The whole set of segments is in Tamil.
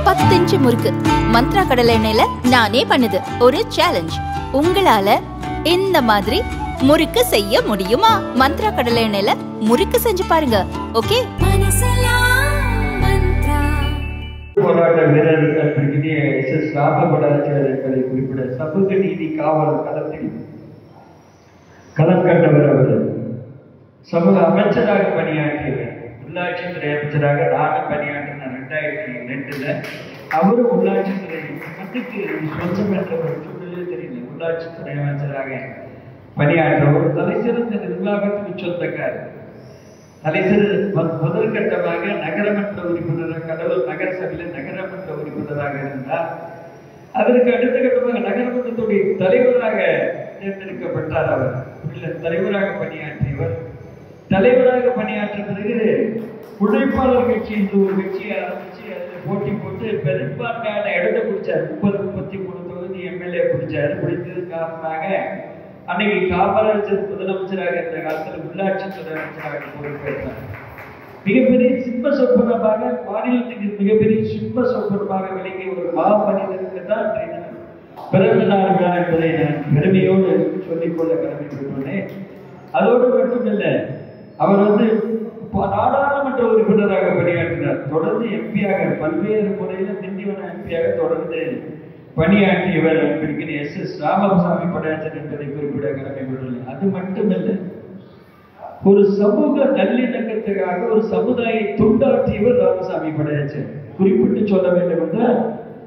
பத்து இன்ச்சு முறுக்கு மந்த்ரா கடலை எண்ணெயில நானே பண்ணுது ஒரு சேலஞ்ச் உங்களால இந்த மாதிரி முறுக்கு செய்ய முடியுமா மந்த்ரா கடலை எண்ணெயில முறுக்கு செஞ்சு பாருங்க ஓகே போராட்ட வீரர் அன்பிற்கினிய எஸ் எஸ் ராமபடாச்சாரியர் என்பதை குறிப்பிட சமூக நீதி காவலர் களத்தில் களம் கண்டவர் அவர் சமூக அமைச்சராக பணியாற்றியவர் உள்ளாட்சித்துறை அமைச்சராக நானும் பணியாற்றின ரெண்டாயிரத்தி ரெண்டுல அவரும் உள்ளாட்சித்துறை மண்ணுக்கு சொந்தம் என்ற ஒரு சூழ்நிலை தெரியல உள்ளாட்சித்துறை அமைச்சராக பணியாற்றவர் தலை சிறந்த நிர்வாகத்துக்கு சொந்தக்காரர் தலைசிறு மு- முதற்கட்டமாக நகரமன்ற உறுப்பினராக கடலூர் நகர சபையில நகரமன்ற உறுப்பினராக இருந்தார் அதற்கு அடுத்த கட்டமாக நகரமன்றத்துடைய தலைவராக தேர்ந்தெடுக்கப்பட்டார் அவர் உள்ள தலைவராக பணியாற்றியவர் தலைவராக பணியாற்றிய பிறகு உழைப்பாளர் கட்சி என்று ஒரு கட்சியை ஆரம்பிச்சு அதில் போட்டி போட்டு பெரும்பான்மையான இடத்தை பிடிச்சார் முப்பது முப்பத்தி மூணு தொகுதி எம்எல்ஏ பிடிச்சாரு பிடித்தது காரணமாக அன்னைக்கு காமராஜர் முதலமைச்சராக இருந்த காலத்தில் உள்ளாட்சித்துறை அமைச்சராக பொறுப்பேற்றார் மிகப்பெரிய சிம்ம சொப்பனமாக மாநிலத்துக்கு மிகப்பெரிய சிம்ம சொப்பனமாக விளங்கிய ஒரு மா மனிதனுக்கு தான் இன்றைய தினம் பிறந்த நாள் விழா என்பதை நான் பெருமையோடு சொல்லிக்கொள்ள கடமைப்பட்டுள்ளேன் அதோடு மட்டுமில்லை அவர் வந்து ப- நாடாளுமன்ற உறுப்பினராக பணியாற்றினார் தொடர்ந்து எம்பியாக பல்வேறு முறையில் திண்டிவன எம்பியாக தொடர்ந்து பணியாற்றியவர் அன்பிற்கிற எஸ் எஸ் ராமசாமி படையாச்சர் என்பதை குறிப்பிட கடமைப்பட்டுள்ளேன் அது மட்டுமல்ல ஒரு சமூக நல்லிணக்கத்துக்காக ஒரு சமுதாய துண்டாற்றியவர் ராமசாமி படையாச்சர் குறிப்பிட்டு சொல்ல வேண்டும் என்றால்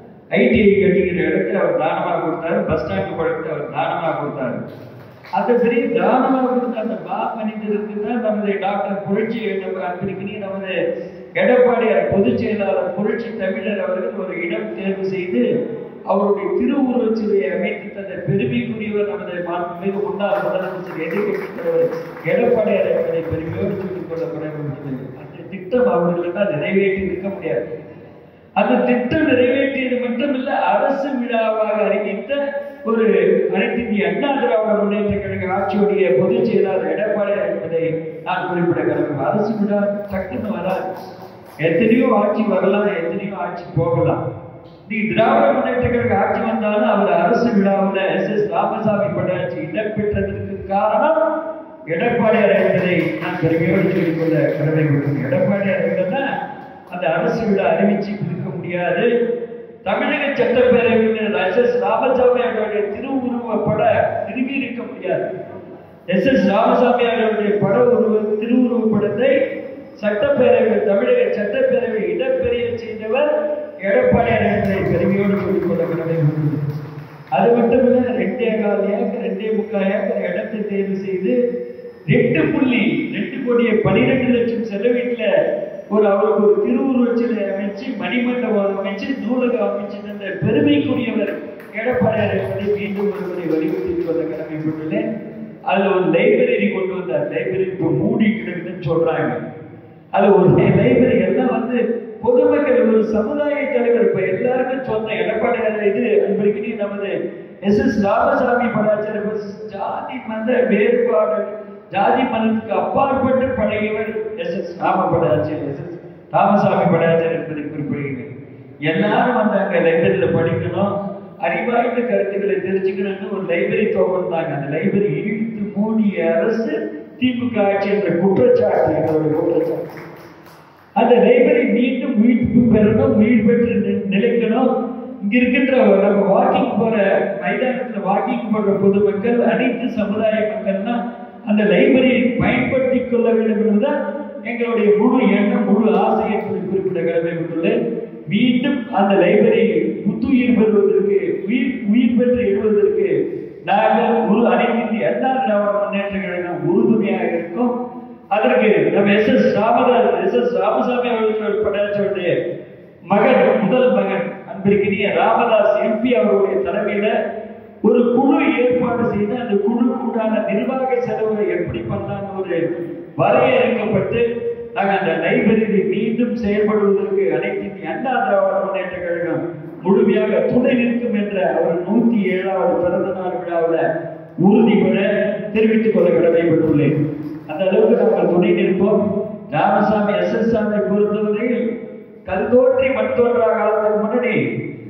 ஐடிஐ கட்டுகிற இடத்தை அவர் தானமாக கொடுத்தாரு பஸ் ஸ்டாண்டு படத்தை அவர் தானமாக கொடுத்தாரு அந்த பெரிய தானமாக கொடுத்த அந்த மா மனிதருக்கு தான் நமது டாக்டர் புரட்சி அன்பிற்கினி நமது எடப்பாடியார் பொதுச் செயலாளர் புரட்சி தமிழர் அவர்கள் ஒரு இடம் தேர்வு செய்து அவருடைய திருவுருவச் சிலையை அமைத்து தந்த பெருமைக்குரியவர் நமது மாண்புமிகு முன்னாள் முதலமைச்சர் எதிர்க்கட்சி தலைவர் எடப்பாடியார் என்பதை பெருமையோடு சொல்லிக் கொள்ளப்பட வேண்டியது அந்த திட்டம் அவர்களுக்கு நிறைவேற்றி இருக்க முடியாது அந்த திட்டம் நிறைவேற்றியது மட்டுமல்ல அரசு விழாவாக அறிவித்த ஒரு அனைத்து இந்திய அண்ணா திராவிட முன்னேற்ற கழக ஆட்சியுடைய பொதுச் செயலாளர் எடப்பாடியார் என்பதை நான் குறிப்பிட கடமை அரசு விழா டக்குன்னு வராது எத்தனையோ ஆட்சி வரலாம் எத்தனையோ ஆட்சி போகலாம் நீ திராவிட முன்னேற்ற கழக ஆட்சி வந்தாலும் அவர் அரசு விழாவில் எஸ் எஸ் ராமசாமி பட்டாட்சி இடம்பெற்றதற்கு காரணம் எடப்பாடியார் என்பதை நான் பெருமையோடு சொல்லிக்கொள்ள கடமைப்பட்டேன் எடப்பாடியார் இல்லைன்னா அந்த அரசு விழா அறிவிச்சு கொடுக்க முடியாது தமிழக சட்டப்பேரவையில் எஸ் எஸ் ராமசாமி அவருடைய திருவுருவ பட நிறுவி இருக்க முடியாது எஸ் எஸ் ராமசாமி அவர்களுடைய பட உருவ திருவுருவ படத்தை சட்டப்பேரவை தமிழக சட்டப்பேரவை இடம்பெரிய செய்தவர் எடப்பாடியார் என்பதை பெருமையோடு சொல்லிக்கொள்ள கடமைப்பட்டுள்ளது அது மட்டுமல்ல ரெண்டே கால் ஏக்கர் ரெண்டே முக்கால் ஏக்கர் இடத்தை தேர்வு செய்து ரெண்டு புள்ளி ரெண்டு கோடியே பனிரெண்டு லட்சம் செலவீட்டுல ஒரு அவருக்கு ஒரு திருவுருவச் சிலை அமைச்சு மணிமண்டபம் அமைச்சு நூலகம் அமைச்சு தந்த பெருமைக்குரியவர் எடப்பாடியார் என்பதை மீண்டும் ஒருவரை வலியுறுத்தி கொள்ள கடமைப்பட்டுள்ளேன் அதுல ஒரு லைப்ரரி கொண்டு வந்தார் லைப்ரரி இப்போ மூடி கிடக்குதுன்னு சொல்றாங்க அது ஒரு லைப்ரரி எல்லாம் வந்து பொதுமக்கள் ஒரு சமுதாய தலைவர் இப்ப எல்லாருக்கும் சொன்ன எடப்பாடியார் இது அன்பிற்கினி நமது எஸ் எஸ் ராமசாமி படாச்சார ஜாதி மத வேறுபாடு ஜாதி மதத்துக்கு அப்பாற்பட்டு பழகியவர் S S Rama Padayachar S S Ramasamy Padayachar என்பதை குறிப்பிடுகிறேன் எல்லாரும் வந்தாங்க லைப்ரரியில படிக்கணும் அறிவாய்ந்த கருத்துக்களை தெரிஞ்சுக்கணும்னு ஒரு லைப்ரரி திறந்தாங்க அந்த லைப்ரரி இழுத்து மூடிய அரசு திமுக ஆட்சி என்ற குற்றச்சாட்டு எங்களுடைய குற்றச்சாட்டு அந்த லைப்ரரி மீண்டும் உயிர்ப்பு பெறணும் உயிர் பெற்று நி- நிலைக்கணும் இங்க இருக்கின்ற நம்ம வாக்கிங் போற மைதானத்துல வாக்கிங் போற பொதுமக்கள் அனைத்து சமுதாய மக்கள்னா அந்த லைப்ரரியை பயன்படுத்திக் கொள்ள வேண்டும் என்பதுதான் எங்களுடைய முழு எண்ணம் முழு ஆசை என்பதை குறிப்பிட கடமைப்பட்டுள்ளேன் மீண்டும் அந்த லைப்ரரி புத்துயிர் பெறுவதற்கு உயிர் உயிர் பெற்று எழுவதற்கு நாங்கள் ஒரு அனைத்து இந்திய அண்ணா திராவிட முன்னேற்ற கழகம் உறுதுணையாக இருக்கோம் அதற்கு நம்ம S S Ramadoss S S Ramasamy அவர்கள் படையாச்சுடைய மகன் முதல் மகன் அன்பிற்கினிய ராமதாஸ் எம்பி அவருடைய தலைமையில ஒரு குழு ஏற்பாடு செய்து அந்த குழுக்குண்டான நிர்வாக செலவை எப்படி பண்ணலாம்னு ஒரு வரையறுக்கப்பட்டு நாங்கள் அந்த லைப்ரரி மீண்டும் செயல்படுவதற்கு அனைத்து இந்திய அண்ணா திராவிட முன்னேற்ற கழகம் முழுமையாக துணை நிற்கும் என்ற அவர் நூத்தி ஏழாவது பிறந்த நாள் விழாவில் உறுதிபட தெரிவித்துக் கொள்ள கடமைப்பட்டுள்ளேன் அந்த அளவுக்கு நாங்கள் துணை நிற்போம் ராமசாமி எஸ் எஸ் சாமி பொறுத்தவரையில் கல் தோன்றி மண் தோன்றா காலத்துக்கு முன்னாடி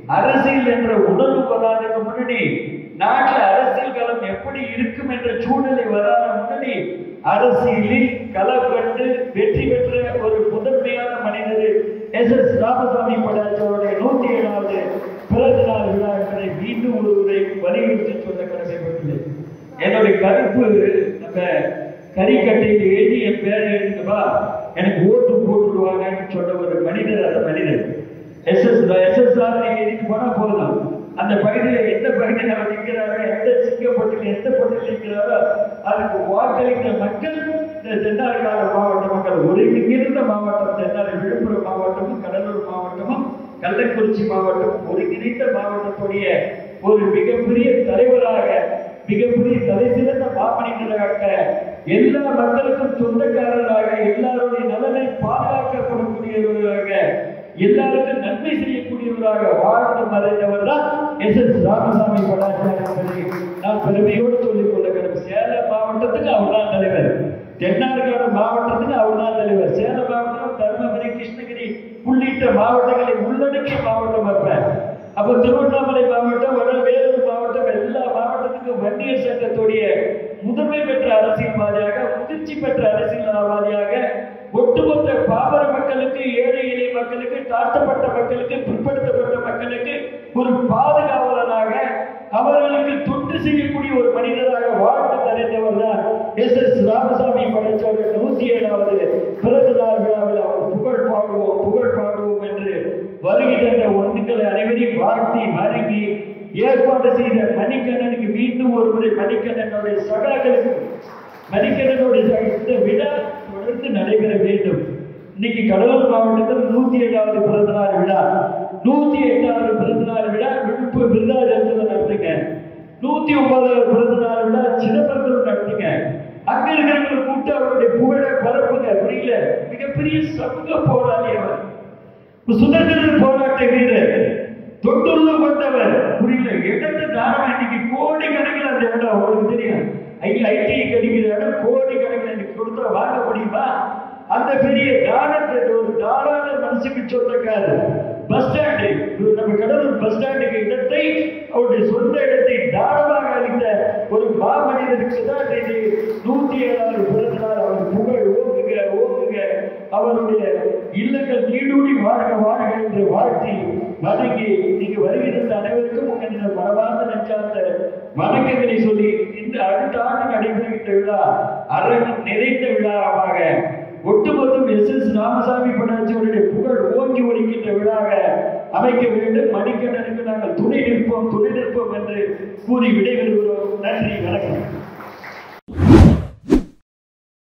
அரசியல் என்ற உணர்வு வராதுக்கு முன்னாடி நாட்டில் அரசியல் களம் எப்படி இருக்கும் என்ற சூழ்நிலை வராத முன்னாடி அரசியலில் களப்பட்டு வெற்றி பெற்ற ஒரு முதன்மையான மனிதர் எஸ் எஸ் ராமசாமி படாச்சவருடைய நூத்தி ஏழாவது பிறந்த நாள் விழா என்பதை மீண்டும் ஒரு முறை வலியுறுத்தி சொல்ல கடமைப்பட்டுள்ளது என்னுடைய கருப்பு நம்ம கரிக்கட்டையில் எழுதி என் பேரை எழுதுங்கப்பா எனக்கு ஓட்டு போட்டுடுவாங்கன்னு சொன்ன ஒரு மனிதர் அந்த மனிதர் S S S S R நீங்க எழுதிட்டு போனா போதும் அந்த பகுதியில் எந்த பகுதியில் அவர் நிற்கிறாரோ எந்த சிங்கப்பட்டியில் எந்த பகுதியில் நிற்கிறாரோ அதுக்கு வாக்களித்த மக்கள் இந்த தென்னார்காடு மாவட்ட மக்கள் ஒருங்கிணைந்த மாவட்டம் தென்னாரி விழுப்புரம் மாவட்டமும் கடலூர் மாவட்டமும் கள்ளக்குறிச்சி மாவட்டம் ஒருங்கிணைந்த மாவட்டத்துடைய ஒரு மிகப்பெரிய தலைவராக மிகப்பெரிய தலை சிறந்த மாமனிதராக எல்லா மக்களுக்கும் சொந்தக்காரராக எல்லாருடைய நலனை பாதுகாக்கப்படக்கூடியவராக எல்லாருக்கும் நன்மை செய்யக்கூடியவராக வாழ்ந்து மறைந்தவர் தான் எஸ் எஸ் ராமசாமி படாச்சாரி என்பதை நான் பெருமையோடு சொல்லிக் கொள்ளுகிறேன் சேலம் மாவட்டத்துக்கு அவர் தான் தலைவர் தென்னார்காடு மாவட்டத்துக்கு அவர் தான் தலைவர் சேலம் மாவட்டம் தருமபுரி கிருஷ்ணகிரி உள்ளிட்ட மாவட்டங்களை உள்ளடக்கிய மாவட்டம் அப்ப அப்ப திருவண்ணாமலை மாவட்டம் வட வேலூர் மாவட்டம் எல்லா மாவட்டத்துக்கும் வன்னியர் சங்கத்துடைய முதன்மை பெற்ற அரசியல்வாதியாக முதிர்ச்சி பெற்ற அரசியல்வாதியாக ஒட்டுமொத்த பாமர மக்களுக்கு ஏழை எளிய மக்களுக்கு தாழ்த்தப்பட்ட மக்களுக்கு பிற்படுத்தப்பட்ட மக்களுக்கு ஒரு பாதுகாவலராக அவர்களுக்கு தொண்டு செய்யக்கூடிய ஒரு மனிதராக வாழ்ந்து நிறைந்தவர் தான் எஸ் எஸ் ராமசாமி படைச்சவர்கள் நூத்தி ஏழாவது பிறந்த நாள் விழாவில் அவர் புகழ் பாடுவோம் புகழ் பாடுவோம் என்று வருகை தந்த ஒன்றுகளை அனைவரையும் வாழ்த்தி வணங்கி ஏற்பாடு செய்த மணிக்கண்ணனுக்கு மீண்டும் ஒரு முறை மணிக்கண்ணனுடைய சகாக்களுக்கு மணிக்கண்ணனுடைய சகா- இந்த விழா தொடர்ந்து நடைபெற வேண்டும் இன்னைக்கு கடலூர் மாவட்டத்தில் நூத்தி ஏழாவது பிறந்த நாள் விழா நூத்தி எட்டாவது பிறந்த நாள் விழா விழுப்பு விருதாச்சலத்தில் நடத்துங்க நூத்தி ஒன்பதாவது பிறந்த நாள் விழா சிதம்பரத்தில் நடத்துங்க அங்க இருக்கிறவங்களை கூப்பிட்டு அவருடைய புகழை பரப்புங்க புரியல மிகப்பெரிய சமூக போராளி அவர் ஒரு சுதந்திர போராட்ட வீரர் தொண்டுள்ள கொண்டவர் புரியல இடத்து தானம் இன்னைக்கு கோடி கணக்கில் அந்த இடம் உங்களுக்கு தெரியும் ஐ ஐடி கிடைக்கிற இடம் கோடி கணக்கில் இன்னைக்கு கொடுத்தா வாங்க முடியுமா அந்த பெரிய தானத்தை ஒரு தாராள மனசுக்கு சொந்தக்காரர் பஸ் ஸ்டாண்டு நம்ம கடலூர் பஸ் ஸ்டாண்டுக்கு இடத்தை அவருடைய சொந்த இடத்தை தானமாக அளித்த ஒரு மாமனிதருக்கு தான் இது நூத்தி ஏழாவது பிறந்த நாள் அவர் புகழ் ஓங்குக ஓங்குக அவருடைய இல்லங்கள் நீடூடி வாழ்க வாழ்க என்று வாழ்த்தி வணங்கி நீங்க வருகின்ற அனைவருக்கும் உங்கள் மனமார்ந்த நெஞ்சார்ந்த வணக்கங்களை சொல்லி இந்த அடுத்த ஆண்டு நடைபெறுகின்ற விழா அரங்கம் நிறைந்த விழாவாக ஒட்டுமொத்தம் எஸ் எஸ் ராமசாமி படாச்சியவருடைய புகழ் ஓங்கி ஒலிக்கின்ற விழாக அமைக்க வேண்டும் மணிக்கண்ணனுக்கு நாங்கள் துணை நிற்போம் துணை நிற்போம் என்று கூறி விடைபெறுகிறோம் நன்றி வணக்கம்